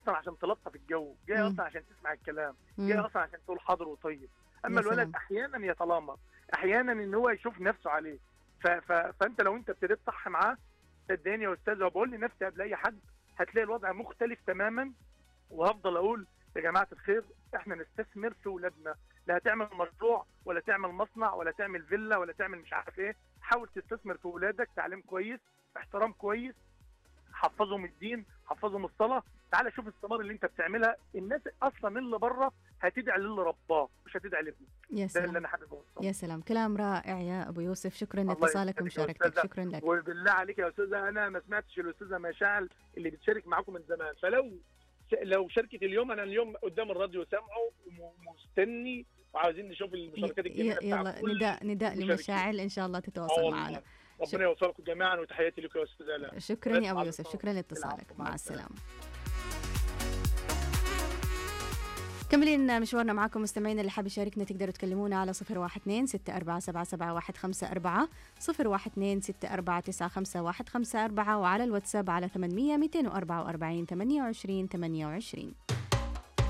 اصلا عشان تلطف الجو جاي مم. اصلا عشان تسمع الكلام جاي مم. اصلا عشان تقول حاضر وطيب اما يا الولد سلام. احيانا يتلامر احيانا ان هو يشوف نفسه عليه ف... ف... فانت لو انت ابتديت صح معاه صدقني يا استاذ وبقول لنفسي قبل اي حد هتلاقي الوضع مختلف تماما وهفضل اقول يا جماعه الخير احنا نستثمر في اولادنا لا هتعمل مشروع ولا تعمل مصنع ولا تعمل فيلا ولا تعمل مش عارف ايه حاول تستثمر في اولادك تعليم كويس احترام كويس حفظهم الدين حفظهم الصلاه تعالى شوف الثمار اللي انت بتعملها الناس اصلا اللي بره هتدعي للي رباه مش هتدعي لابنه يا ده اللي سلام انا حابب اوصله يا سلام كلام رائع يا ابو يوسف شكرا الله لاتصالك يسعدك يا ومشاركتك أستاذة. شكرا لك وبالله عليك يا استاذه انا ما سمعتش الاستاذه مشاعل اللي بتشارك معاكم من زمان فلو لو شاركت اليوم انا اليوم قدام الراديو سامعه ومستني وعاوزين نشوف المشاركات الجميله ي- بتاع يلا كل نداء نداء المشاركين. لمشاعل ان شاء الله آه تتواصل والله. معنا ربنا يوفقكم جميعا وتحياتي لكم يا استاذه الاء شكرا يا ابو مع يوسف السلامة. شكرا لاتصالك العفو، مع مع السلامة. السلامه كملين مشوارنا معكم مستمعينا اللي حاب يشاركنا تقدروا تكلمونا على صفر واحد اثنين ستة أربعة سبعة سبعة واحد خمسة أربعة صفر واحد اثنين ستة أربعة تسعة خمسة واحد خمسة أربعة وعلى الواتساب على ثمانمية ميتين وأربعة وأربعين ثمانية وعشرين ثمانية وعشرين